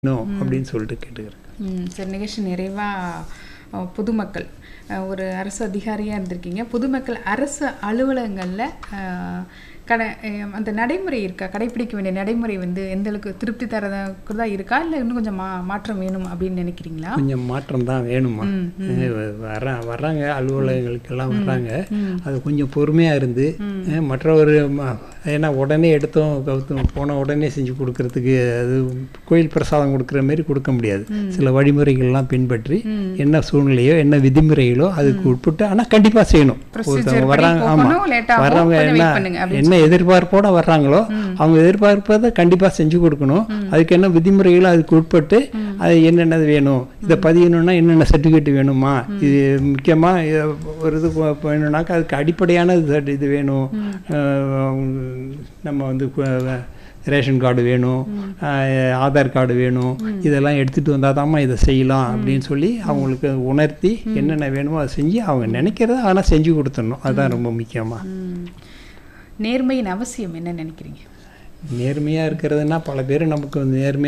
வேணும் அப்படின்னு சொல்லிட்டு கேட்டுக்கிறேன் ம் சரி நிகழ்ச்சி நிறைவாக பொதுமக்கள் அஹ், ஒரு அரசு அதிகாரியாக இருந்திருக்கீங்க பொதுமக்கள் அரசு அலுவலகங்களில் கடை அஹ், அந்த நடைமுறை இருக்கா கடைப்பிடிக்க வேண்டிய நடைமுறை வந்து எந்த அளவுக்கு திருப்தி தரதாக இருக்கா இல்லை இன்னும் கொஞ்சம் மா மாற்றம் வேணும் அப்படின்னு நினைக்கிறீங்களா கொஞ்சம் மாற்றம் தான் வேணுமா வர வர்றாங்க அலுவலகங்களுக்கெல்லாம் வர்றாங்க அது கொஞ்சம் பொறுமையாக இருந்து அஹ், மற்றவர் ம- ஏன்னா உடனே எடுத்தோம் கவுத்தோம் போன உடனே செஞ்சு கொடுக்கறதுக்கு அது கோயில் பிரசாதம் கொடுக்குற மாதிரி கொடுக்க முடியாது சில வழிமுறைகள்லாம் பின்பற்றி என்ன சூழ்நிலையோ என்ன விதிமுறைகளோ அதுக்கு உட்பட்டு ஆனால் கண்டிப்பாக செய்யணும் Procedure ஒருத்தவங்க படி வர்றாங்க போகணும், ஆமாம் late ஆகும், வர்றவங்க கொஞ்சம் wait என்ன பண்ணுங்க அப்படின்னு என்ன எதிர்பார்ப்போட வர்றாங்களோ அவங்க எதிர்பார்ப்பதை கண்டிப்பாக செஞ்சு கொடுக்கணும் அதுக்கு என்ன விதிமுறைகளோ அதுக்கு உட்பட்டு அது என்னென்னது வேணும் இதை பதியணும்னா என்னென்ன சர்டிஃபிகேட் வேணுமா இது முக்கியமாக ஒரு இது போ- வேணும்னாக்கா அதுக்கு அடிப்படையான இது இது வேணும் அஹ் நம்ம வந்து கு- ரேஷன் கார்டு வேணும் அஹ் ஆதார் கார்டு வேணும் இதெல்லாம் எடுத்துகிட்டு வந்தால் தாம்மா இதை செய்யலாம் அப்படின்னு சொல்லி அவங்களுக்கு உணர்த்தி என்னென்ன வேணுமோ அதை செஞ்சு அவங்க நினைக்கிறத ஆனால் செஞ்சு கொடுத்துடணும் அதுதான் ரொம்ப முக்கியமாக ம். நேர்மையின் அவசியம் என்ன நினைக்கிறீங்க நேர்மையாக இருக்கிறதுனா பல பேர் நமக்கு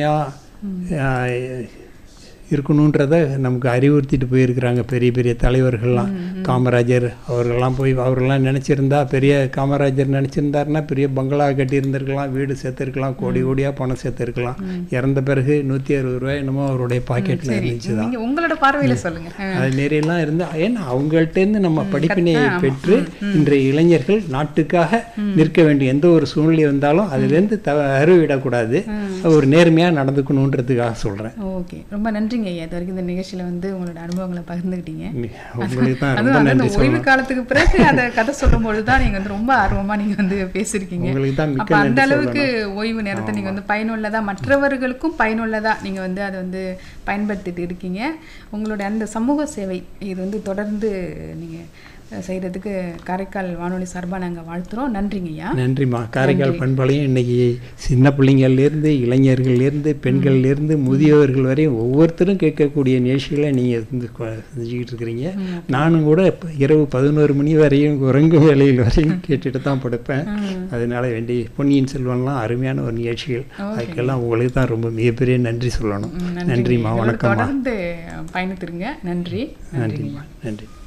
நேர்மையாக இருக்கணுன்றத நமக்கு அறிவுறுத்திட்டு போயிருக்கிறாங்க பெரிய பெரிய தலைவர்கள்லாம் காமராஜர் அவர்கள்லாம் போய் அவர்கள்லாம் நினச்சிருந்தா பெரிய காமராஜர் நினச்சிருந்தாருன்னா பெரிய பங்களா கட்டியிருந்திருக்கலாம் வீடு சேர்த்துருக்கலாம் கோடி கோடியாக பணம் சேர்த்துருக்கலாம் இறந்த பிறகு நூற்றி அறுபது ரூபாய் என்னமோ அவருடைய பாக்கெட்டில் இருந்துச்சு தான் நீங்க உங்களோட பார்வையில சொல்லுங்க அஹ், அது நிறையெல்லாம் இருந்து ஏன்னா அவங்கள்ட்டேருந்து நம்ம படிப்பினையை பெற்று இன்றைய இளைஞர்கள் நாட்டுக்காக நிற்க வேண்டிய எந்த ஒரு சூழ்நிலை வந்தாலும் அதுலேருந்து த அறுவிடக்கூடாது ஒரு நேர்மையாக நடந்துக்கணுன்றதுக்காக சொல்கிறேன் ஓகே ரொம்ப நன்றிங்க ஐயா இது வரைக்கும் இந்த நிகழ்ச்சியில வந்து உங்களோட அனுபவங்களை பகிர்ந்துக்கிட்டீங்க உங்களுக்கு தான் அதுவும் ரொம்ப வந்து நன்றி அந்த ஓய்வு காலத்துக்கு பிறகு அந்த கதை சொல்லும்போது தான் நீங்க வந்து ரொம்ப ஆர்வமா நீங்க வந்து பேசியிருக்கீங்க உங்களுக்கு தான் அப்ப மிக்க அந்த நன்றி அளவுக்கு ஓய்வு நேரத்தை நீங்க வந்து பயனுள்ளதா மற்றவர்களுக்கும் பயனுள்ளதா நீங்க வந்து அதை வந்து பயன்படுத்திட்டு இருக்கீங்க உங்களுடைய அந்த சமூக சேவை இது வந்து தொடர்ந்து நீங்க அஹ், செய்யறதுக்கு காரைக்கால் வானொலி சார்பா நாங்க வாழ்த்துறோம் நன்றிங்க ஐயா நன்றிம்மா காரைக்கால் பண்பலையும் இன்னைக்கு சின்ன பிள்ளைங்கள்லேருந்து இளைஞர்கள்லேருந்து பெண்கள்லேருந்து முதியவர்கள் வரையும் ஒவ்வொருத்தரும் கேட்கக்கூடிய நிகழ்ச்சிகளை நீங்கள் வந்து கொ- செஞ்சுக்கிட்டு இருக்கிறீங்க நானும் கூட இப்ப இரவு பதினோரு மணி வரையும் உறங்கும் வேலையில் வரையும் கேட்டுட்டு தான் படுப்பேன் அதனால வேண்டி பொன்னியின் செல்வன்லாம் அருமையான ஒரு நிகழ்ச்சிகள் அதுக்கெல்லாம் உங்களுக்கு தான் ரொம்ப மிகப்பெரிய நன்றி சொல்லணும் ம், நன்றிங்க. நன்றிம்மா இதோட வணக்கம்மா தொடர்ந்து பயணித்திருங்க நன்றி நன்றிங்க நன்றிம்மா நன்றி